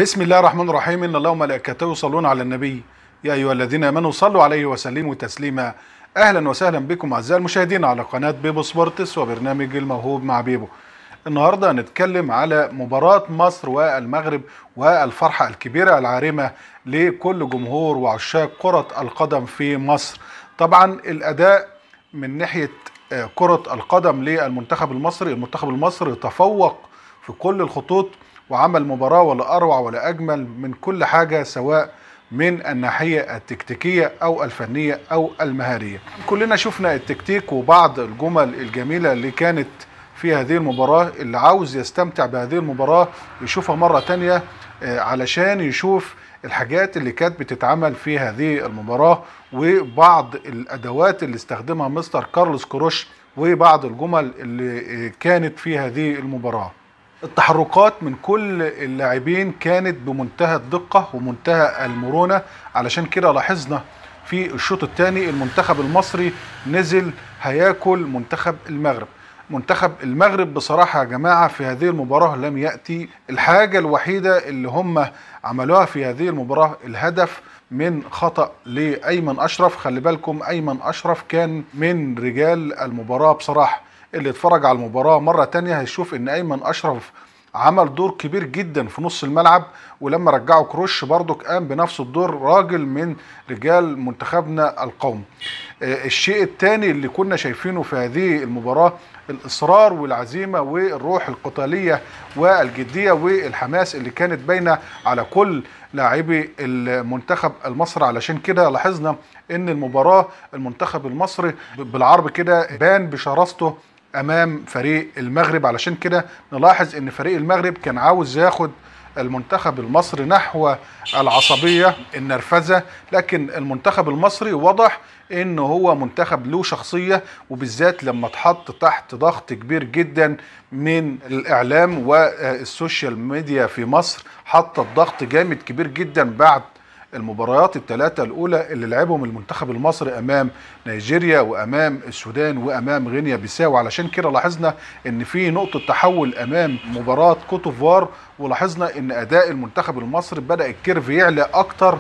بسم الله الرحمن الرحيم ان الله وملائكته يصلون على النبي يا ايها الذين امنوا صلوا عليه وسلموا تسليما اهلا وسهلا بكم اعزائي المشاهدين على قناه بيبو سبورتس وبرنامج الموهوب مع بيبو النهارده هنتكلم على مباراه مصر والمغرب والفرحه الكبيره العارمه لكل جمهور وعشاق كره القدم في مصر طبعا الاداء من ناحيه آه، كره القدم للمنتخب المصري المنتخب المصري تفوق في كل الخطوط وعمل مباراة ولا أروع ولا أجمل من كل حاجة سواء من الناحية التكتيكية أو الفنية أو المهارية كلنا شفنا التكتيك وبعض الجمل الجميلة اللي كانت في هذه المباراة اللي عاوز يستمتع بهذه المباراة يشوفها مرة تانية آه، علشان يشوف الحاجات اللي كانت بتتعمل في هذه المباراة وبعض الأدوات اللي استخدمها مستر كارلوس كروش وبعض الجمل اللي آه، كانت في هذه المباراة التحركات من كل اللاعبين كانت بمنتهى الدقة ومنتهى المرونة علشان كده لاحظنا في الشوط الثاني المنتخب المصري نزل هياكل منتخب المغرب منتخب المغرب بصراحة يا جماعة في هذه المباراة لم يأتي الحاجة الوحيدة اللي هم عملوها في هذه المباراة الهدف من خطأ لأيمن أشرف خلي بالكم أيمن أشرف كان من رجال المباراة بصراحة اللي اتفرج على المباراة مرة تانية هيشوف ان ايمن اشرف عمل دور كبير جدا في نص الملعب ولما رجعوا كروش برضو قام بنفس الدور راجل من رجال منتخبنا القومي آه، الشيء الثاني اللي كنا شايفينه في هذه المباراة الإصرار والعزيمة والروح القتالية والجدية والحماس اللي كانت باينة على كل لاعبي المنتخب المصري علشان كده لاحظنا ان المباراة المنتخب المصري بالعرض كده بان بشراسته امام فريق المغرب علشان كده نلاحظ ان فريق المغرب كان عاوز ياخد المنتخب المصري نحو العصبية النرفزة لكن المنتخب المصري وضح ان هو منتخب له شخصية وبالذات لما اتحط تحت ضغط كبير جدا من الاعلام والسوشيال ميديا في مصر حطت ضغط جامد كبير جدا بعد المباريات الثلاثة الأولى اللي لعبهم المنتخب المصري أمام نيجيريا وأمام السودان وأمام غينيا بيساو علشان كده لاحظنا إن في نقطة تحول أمام مباراة كوتوفوار ولاحظنا إن أداء المنتخب المصري بدأ الكيرف يعلى أكتر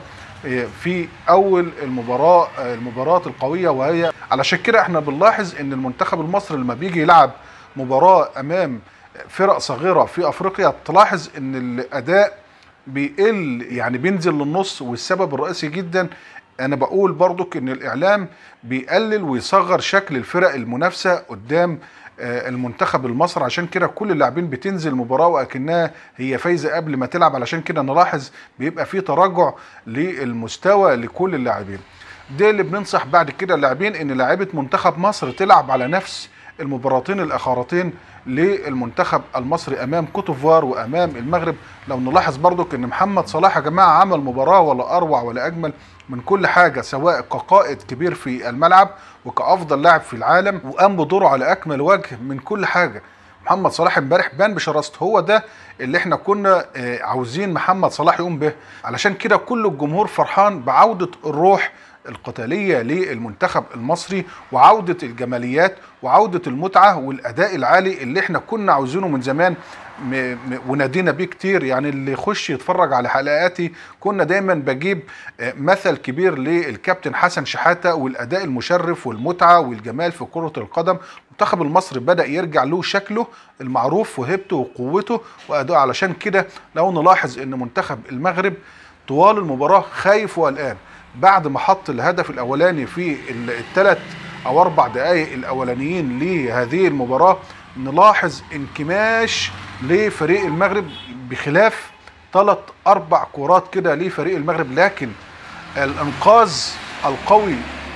في اول المباراه المباراه القويه وهي علشان كده احنا بنلاحظ ان المنتخب المصري لما بيجي يلعب مباراه امام فرق صغيره في افريقيا تلاحظ ان الاداء بيقل يعني بينزل للنص والسبب الرئيسي جدا انا بقول برضك ان الاعلام بيقلل ويصغر شكل الفرق المنافسه قدام آه، المنتخب المصري عشان كده كل اللاعبين بتنزل مباراه واكنها هي فايزه قبل ما تلعب علشان كده نلاحظ بيبقى في تراجع للمستوى لكل اللاعبين ده اللي بننصح بعد كده اللاعبين ان لاعيبه منتخب مصر تلعب على نفس المباراتين الاخرتين للمنتخب المصري امام كوتوفوار وامام المغرب لو نلاحظ برضو ان محمد صلاح يا جماعه عمل مباراه ولا اروع ولا اجمل من كل حاجه سواء كقائد كبير في الملعب وكافضل لاعب في العالم وقام بدوره على اكمل وجه من كل حاجه محمد صلاح امبارح بان بشراسته هو ده اللي احنا كنا آه، عاوزين محمد صلاح يقوم به علشان كده كل الجمهور فرحان بعوده الروح القتاليه للمنتخب المصري وعوده الجماليات وعوده المتعه والاداء العالي اللي احنا كنا عاوزينه من زمان م- م- ونادينا بيه كتير يعني اللي يخش يتفرج على حلقاتي كنا دايما بجيب آه، مثل كبير للكابتن حسن شحاته والاداء المشرف والمتعه والجمال في كره القدم المنتخب المصري بدا يرجع له شكله المعروف وهيبته وقوته واداءه علشان كده لو نلاحظ ان منتخب المغرب طوال المباراه خايف وقلقان بعد ما حط الهدف الاولاني في الثلاث او اربع دقائق الاولانيين لهذه المباراه نلاحظ انكماش لفريق المغرب بخلاف ثلاث اربع كرات كده لفريق المغرب لكن الانقاذ القوي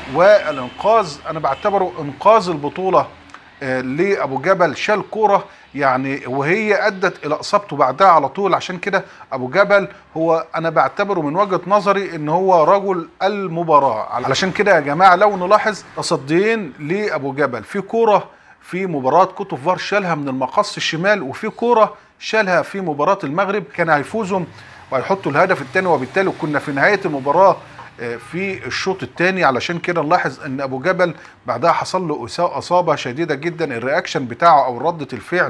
والانقاذ انا بعتبره انقاذ البطوله آه، لابو جبل شال كوره يعني وهي ادت الى اصابته بعدها على طول عشان كده ابو جبل هو انا بعتبره من وجهه نظري ان هو رجل المباراه علشان كده يا جماعه لو نلاحظ تصديين لابو جبل في كوره في مباراه كوتوفار شالها من المقص الشمال وفي كوره شالها في مباراه المغرب كان هيفوزوا وهيحطوا الهدف الثاني وبالتالي كنا في نهايه المباراه آه، في الشوط الثاني علشان كده نلاحظ ان ابو جبل بعدها حصل له إسا- اصابه شديده جدا الرياكشن بتاعه او رده الفعل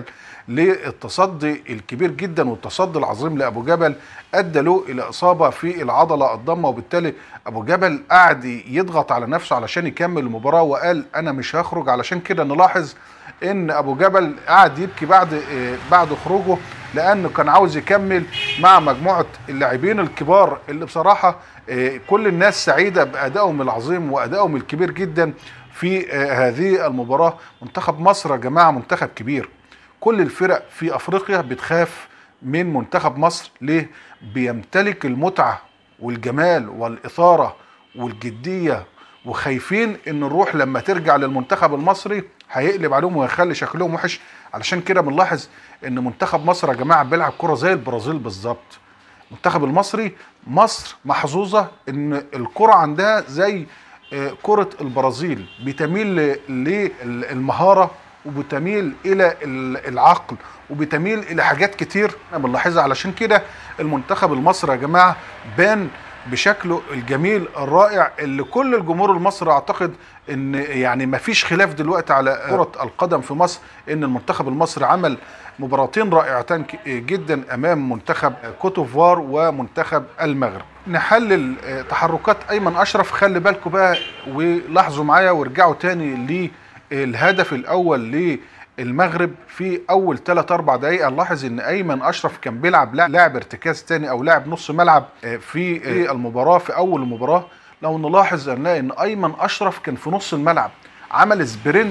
للتصدي الكبير جدا والتصدي العظيم لابو جبل ادى له الى اصابه في العضله الضمه وبالتالي ابو جبل قعد يضغط على نفسه علشان يكمل المباراه وقال انا مش هخرج علشان كده نلاحظ ان ابو جبل قعد يبكي بعد آه، بعد خروجه لانه كان عاوز يكمل مع مجموعه اللاعبين الكبار اللي بصراحه آه، كل الناس سعيده بادائهم العظيم وادائهم الكبير جدا في آه، هذه المباراه منتخب مصر يا جماعه منتخب كبير كل الفرق في افريقيا بتخاف من منتخب مصر ليه بيمتلك المتعه والجمال والاثاره والجديه وخايفين ان الروح لما ترجع للمنتخب المصري هيقلب عليهم ويخلي شكلهم وحش علشان كده بنلاحظ ان منتخب مصر يا جماعه بيلعب كره زي البرازيل بالظبط المنتخب المصري مصر محظوظه ان الكره عندها زي آه، كره البرازيل بتميل ل- للمهاره وبتميل الى ال- العقل وبتميل الى حاجات كتير انا بنلاحظها علشان كده المنتخب المصري يا جماعه بان بشكله الجميل الرائع اللي كل الجمهور المصري اعتقد ان يعني ما فيش خلاف دلوقتي على كرة القدم في مصر ان المنتخب المصري عمل مباراتين رائعتان ك- جدا امام منتخب كوتوفوار ومنتخب المغرب نحلل آه، تحركات ايمن اشرف خلي بالكم بقى ولاحظوا معايا وارجعوا تاني للهدف الاول للمغرب في اول 3 4 دقائق نلاحظ ان ايمن اشرف كان بيلعب لا- لاعب ارتكاز تاني او لاعب نص ملعب آه، في آه، المباراه في اول المباراه لو نلاحظ هنلاقي ان ايمن اشرف كان في نص الملعب عمل سبرنت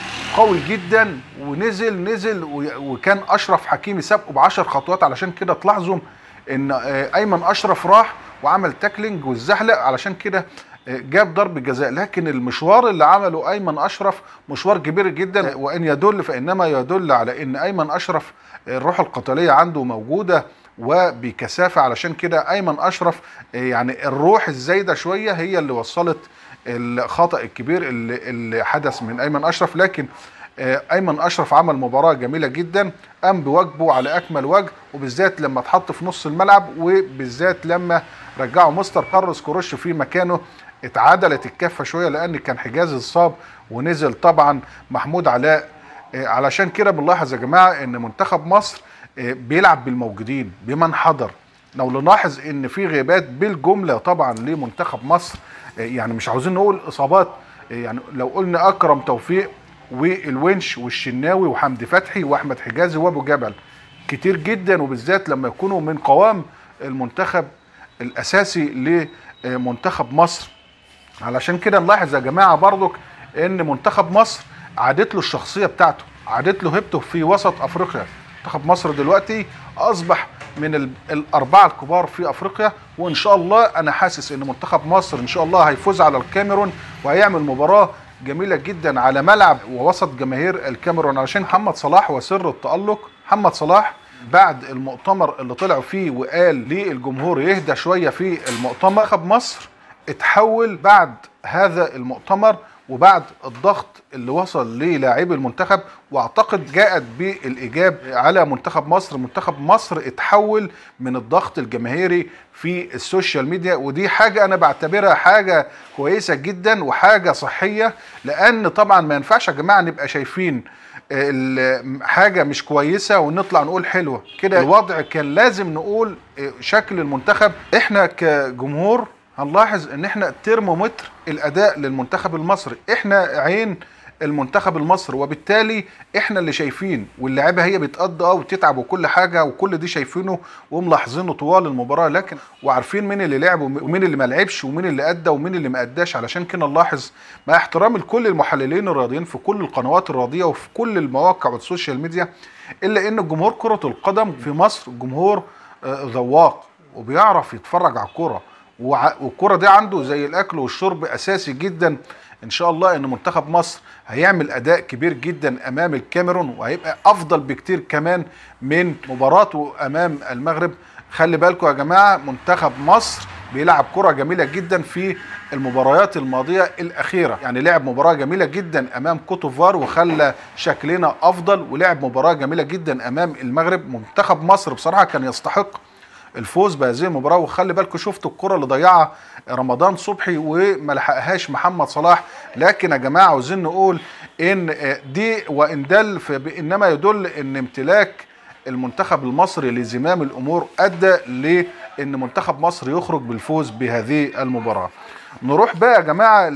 قوي جدا ونزل نزل و- وكان اشرف حكيمي سابقه ب 10 خطوات علشان كده تلاحظوا ان آه، ايمن اشرف راح وعمل تاكلينج والزحلق علشان كده آه، جاب ضرب جزاء لكن المشوار اللي عمله ايمن اشرف مشوار كبير جدا آه، وان يدل فانما يدل على ان ايمن اشرف آه، الروح القتاليه عنده موجوده وبكثافه علشان كده ايمن اشرف آه، يعني الروح الزايده شويه هي اللي وصلت الخطا الكبير اللي, اللي حدث من ايمن اشرف لكن آه، ايمن اشرف عمل مباراه جميله جدا قام بواجبه على اكمل وجه وبالذات لما اتحط في نص الملعب وبالذات لما رجعوا مستر كارلوس كروش في مكانه اتعدلت الكفه شويه لان كان حجاز اتصاب ونزل طبعا محمود علاء آه، علشان كده بنلاحظ يا جماعه ان منتخب مصر آه، بيلعب بالموجودين بمن حضر لو نلاحظ ان في غيابات بالجمله طبعا لمنتخب مصر آه، يعني مش عاوزين نقول اصابات آه، يعني لو قلنا اكرم توفيق والونش والشناوي وحمدي فتحي واحمد حجازي وابو جبل كتير جدا وبالذات لما يكونوا من قوام المنتخب الاساسي لمنتخب مصر علشان كده نلاحظ يا جماعه برضك ان منتخب مصر عادت له الشخصيه بتاعته عادت له هيبته في وسط افريقيا منتخب مصر دلوقتي اصبح من ال- الاربعه الكبار في افريقيا وان شاء الله انا حاسس ان منتخب مصر ان شاء الله هيفوز على الكاميرون وهيعمل مباراه جميله جدا على ملعب ووسط جماهير الكاميرون علشان محمد صلاح وسر التالق محمد صلاح بعد المؤتمر اللي طلع فيه وقال للجمهور يهدى شويه في المؤتمر منتخب مصر اتحول بعد هذا المؤتمر وبعد الضغط اللي وصل للاعبي المنتخب واعتقد جاءت بالايجاب على منتخب مصر منتخب مصر اتحول من الضغط الجماهيري في السوشيال ميديا ودي حاجه انا بعتبرها حاجه كويسه جدا وحاجه صحيه لان طبعا ما ينفعش يا جماعه نبقى شايفين ال- حاجه مش كويسه ونطلع نقول حلوه كده الوضع كان لازم نقول اه، شكل المنتخب احنا كجمهور هنلاحظ ان احنا ترمومتر الاداء للمنتخب المصري احنا عين المنتخب المصري وبالتالي احنا اللي شايفين واللعيبه هي بتقضي اه وتتعب وكل حاجه وكل دي شايفينه وملاحظينه طوال المباراه لكن وعارفين مين اللي لعب ومين اللي ما لعبش ومين اللي ادى ومين اللي ما اداش علشان كده نلاحظ مع احترامي لكل المحللين الرياضيين في كل القنوات الرياضيه وفي كل المواقع والسوشيال ميديا الا ان جمهور كره القدم في مصر جمهور آه، ذواق وبيعرف يتفرج على الكوره وع- والكرة دي عنده زي الاكل والشرب اساسي جدا ان شاء الله ان منتخب مصر هيعمل اداء كبير جدا امام الكاميرون وهيبقى افضل بكتير كمان من مباراته امام المغرب خلي بالكم يا جماعه منتخب مصر بيلعب كرة جميلة جدا في المباريات الماضية الأخيرة يعني لعب مباراة جميلة جدا أمام كوتوفار وخلى شكلنا أفضل ولعب مباراة جميلة جدا أمام المغرب منتخب مصر بصراحة كان يستحق الفوز بهذه المباراه وخلي بالكم شفتوا الكره اللي ضيعها رمضان صبحي وما لحقهاش محمد صلاح لكن يا جماعه عاوزين نقول ان دي وان دل انما يدل ان امتلاك المنتخب المصري لزمام الامور ادى لان منتخب مصر يخرج بالفوز بهذه المباراه نروح بقى يا جماعه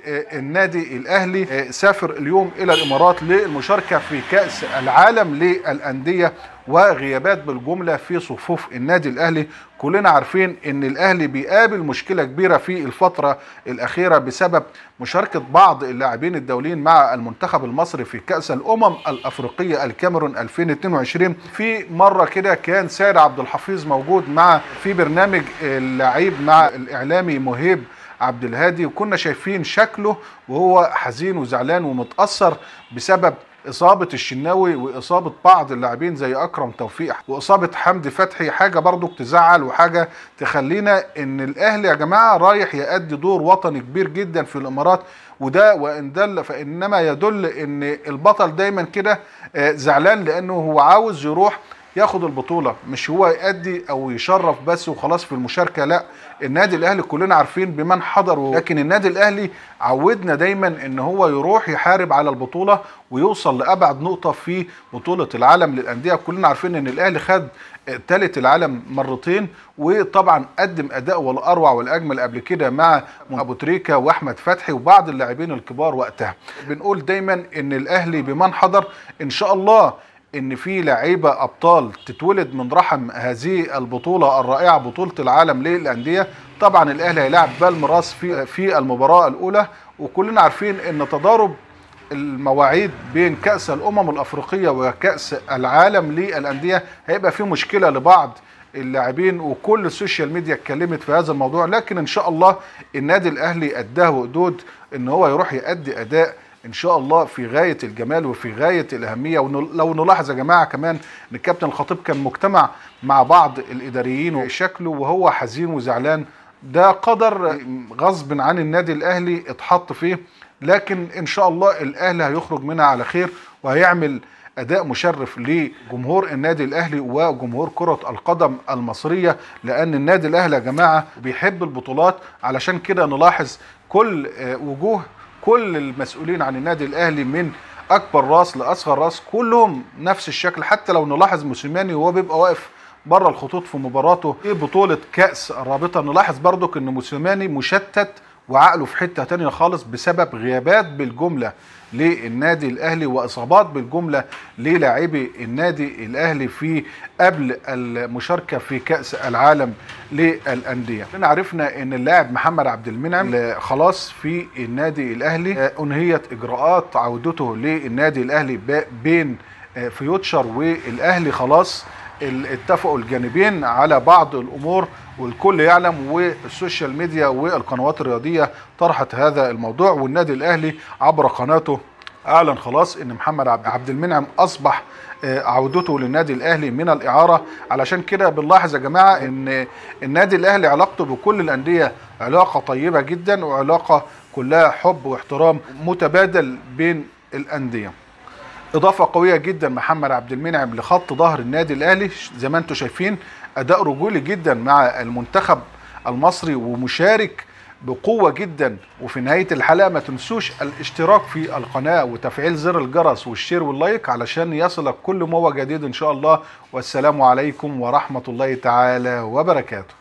للنادي الاهلي سافر اليوم الى الامارات للمشاركه في كاس العالم للانديه وغيابات بالجمله في صفوف النادي الاهلي كلنا عارفين ان الاهلي بيقابل مشكله كبيره في الفتره الاخيره بسبب مشاركه بعض اللاعبين الدوليين مع المنتخب المصري في كاس الامم الافريقيه الكاميرون 2022 في مره كده كان سيد عبد الحفيظ موجود مع في برنامج اللعيب مع الاعلامي مهيب عبد الهادي وكنا شايفين شكله وهو حزين وزعلان ومتاثر بسبب اصابه الشناوي واصابه بعض اللاعبين زي اكرم توفيق واصابه حمدي فتحي حاجه برضو تزعل وحاجه تخلينا ان الاهلي يا جماعه رايح يؤدي دور وطني كبير جدا في الامارات وده وان دل فانما يدل ان البطل دايما كده زعلان لانه هو عاوز يروح ياخد البطوله مش هو يأدي او يشرف بس وخلاص في المشاركه لا النادي الاهلي كلنا عارفين بمن حضر لكن النادي الاهلي عودنا دايما ان هو يروح يحارب على البطوله ويوصل لابعد نقطه في بطوله العالم للانديه كلنا عارفين ان الاهلي خد ثالث العالم مرتين وطبعا قدم اداء والاروع والاجمل قبل كده مع ابو تريكه واحمد فتحي وبعض اللاعبين الكبار وقتها بنقول دايما ان الاهلي بمن حضر ان شاء الله ان في لعيبه ابطال تتولد من رحم هذه البطوله الرائعه بطوله العالم للانديه طبعا الاهلي هيلاعب بالمراس في في المباراه الاولى وكلنا عارفين ان تضارب المواعيد بين كاس الامم الافريقيه وكاس العالم للانديه هيبقى في مشكله لبعض اللاعبين وكل السوشيال ميديا اتكلمت في هذا الموضوع لكن ان شاء الله النادي الاهلي اداه وقدود ان هو يروح يؤدي اداء ان شاء الله في غايه الجمال وفي غايه الاهميه ولو نلاحظ يا جماعه كمان ان الكابتن الخطيب كان مجتمع مع بعض الاداريين وشكله وهو حزين وزعلان ده قدر غصب عن النادي الاهلي اتحط فيه لكن ان شاء الله الاهلي هيخرج منها على خير وهيعمل اداء مشرف لجمهور النادي الاهلي وجمهور كره القدم المصريه لان النادي الاهلي يا جماعه بيحب البطولات علشان كده نلاحظ كل وجوه كل المسؤولين عن النادي الاهلي من اكبر راس لاصغر راس كلهم نفس الشكل حتى لو نلاحظ موسيماني وهو بيبقى واقف بره الخطوط في مباراته في بطوله كاس الرابطه نلاحظ برضك ان موسيماني مشتت وعقله في حته تانية خالص بسبب غيابات بالجمله للنادي الاهلي واصابات بالجمله للاعبي النادي الاهلي في قبل المشاركه في كاس العالم للانديه. احنا عرفنا ان اللاعب محمد عبد المنعم خلاص في النادي الاهلي انهيت اجراءات عودته للنادي الاهلي بين فيوتشر والاهلي خلاص اتفقوا الجانبين على بعض الامور والكل يعلم والسوشيال ميديا والقنوات الرياضيه طرحت هذا الموضوع والنادي الاهلي عبر قناته اعلن خلاص ان محمد عبد المنعم اصبح عودته للنادي الاهلي من الاعاره علشان كده بنلاحظ يا جماعه ان النادي الاهلي علاقته بكل الانديه علاقه طيبه جدا وعلاقه كلها حب واحترام متبادل بين الانديه اضافه قويه جدا محمد عبد المنعم لخط ظهر النادي الاهلي زي ما انتم شايفين اداء رجولي جدا مع المنتخب المصري ومشارك بقوة جدا وفي نهاية الحلقة ما تنسوش الاشتراك في القناة وتفعيل زر الجرس والشير واللايك علشان يصلك كل ما هو جديد ان شاء الله والسلام عليكم ورحمة الله تعالى وبركاته